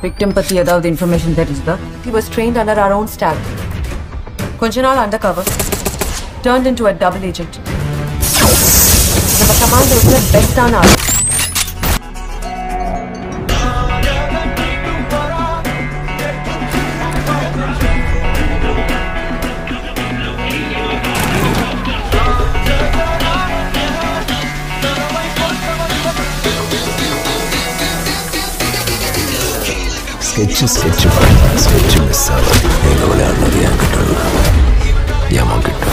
Victim பத்தி ஏதாவது information தெரிஞ்சுதா He was trained under our own staff. கொஞ்ச நாள் under cover Turned into a double agent. நம்ம கமாண்டோஸ்ல பெஸ்டான ஆள் ஸ்கெட்சு ஸ்கெட்சு ஸ்கெட்சு மிஸ் ஆகுது எங்கள் விளையாடுனது என் கிட்ட இல்லை என் கிட்ட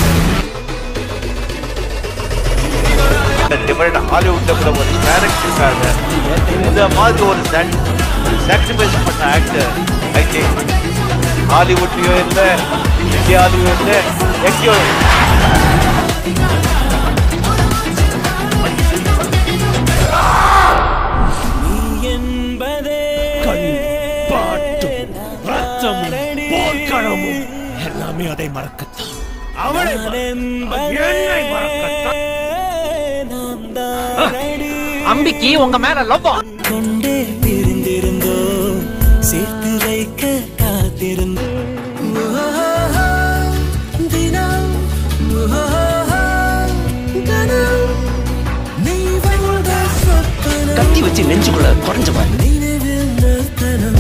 டிஃபரெண்ட் ஹாலிவுட்ல கூட ஒரு கேரக்டருக்காக இந்த மாதிரி ஒரு சாக்ரிஃபைஸ் பண்ண ஆக்டர் ஐ திங்க் ஹாலிவுட்லயும் இல்லை இந்தியாவிலையும் இல்லை எங்கேயோ இல்லை. போர்க்களமும் எல்லாமே அதை மறக்கத்தான் அவளை என்னை மறக்கத்தான் அம்பிக்கு உங்க மேல லவ்வா கொண்டே பிரிந்திருந்தோ சேர்த்து வைக்க காத்திருந்தோ தினம் கனம் நீ வந்த சொப்பனம் கத்தி வச்சு நெஞ்சுக்குள்ள குறைஞ்ச மாதிரி நினைவில் நிறுத்தனம்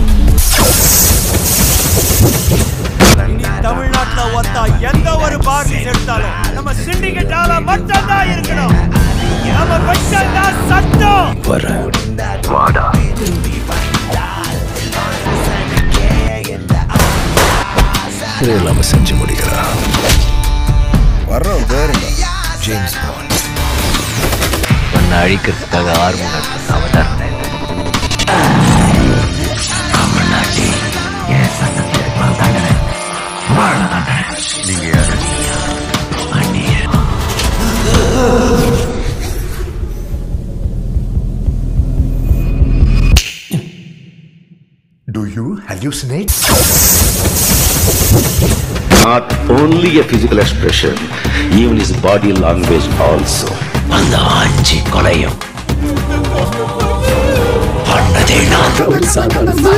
தமிழ்நாட்டுல ஒத்தா எந்த ஒரு பார்ட்டிஸ் எடுத்தாலும் நம்ம சிண்டிகேட்டால மட்டும்தான் இருக்கணும் நம்ம பட்சம் சட்டம் வர வாடா இது இல்லாம செஞ்சு முடிக்கிறா வர்றோம் வேறுங்க ஜேம்ஸ் பாண்ட் உன்னை அழிக்கிறதுக்காக ஆர்வம் நடத்துன அவதாரம் இல்லை தமிழ்நாட்டி என் சட்டத்தில் தண்டனை வாழ தண்டனை நீங்க யாரு அந்நியன் Do you hallucinate? not only a physical expression, even his body language also. அந்த அஞ்சு கொலையும் பண்ணதே நான்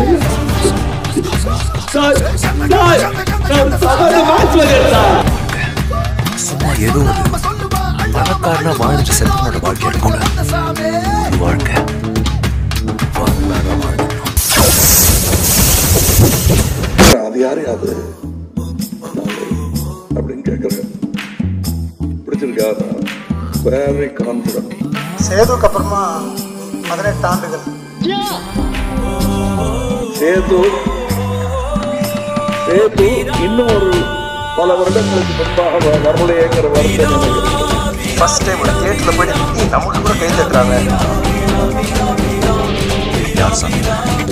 சும்மா ஏதோ ஒரு பணக்காரனா வாழ்ந்துட்டு செத்தனோட வாழ்க்கை இருக்கக்கூடாது இது வாழ்க்கை வாழ்ந்தாங்க வாழணும் அது யாரு அது அப்படின்னு கேட்குறேன் பிடிச்சிருக்கா வெரி கான்ஃபிடன்ட் சேதுக்கு அப்புறமா பதினெட்டு ஆண்டுகள் சேது சேது இன்னும் ஒரு பல வருடங்களுக்கு முன்பாக வ- வரலையேங்கிற வருத்தம் ஃபர்ஸ்ட் டைம் ஒரு தியேட்டர்ல போயிட்டு "ஏய், நமக்கு கூட கை தட்டுறாங்க யார் சொன்னீங்க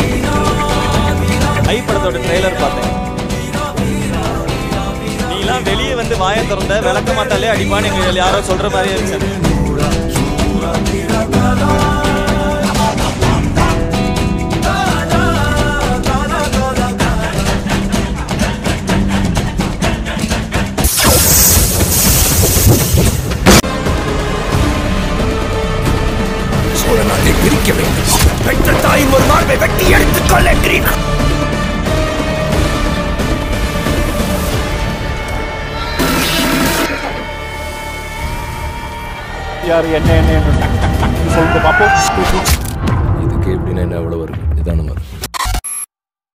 ஐ படத்தோட ட்ரெய்லர் பார்த்தேன் நீலாம் வெளியே வந்து வாயை திறந்த விளக்க மாட்டாலே அடிப்பான்னு எங்க யாரோ சொல்ற மாதிரியே இருந்துச்சு சோழ நாட்டை பிரிக்க வேண்டும் பெற்ற தாயின் ஒரு மார்பை வெட்டி எடுத்துக் கொள்ளுகிறேன் யார் என்ன என்ன சொல்லிட்டு பார்ப்போம் இதுக்கு எப்படின்னா என்ன எவ்வளவு வரும் நிதானமா இருக்கும்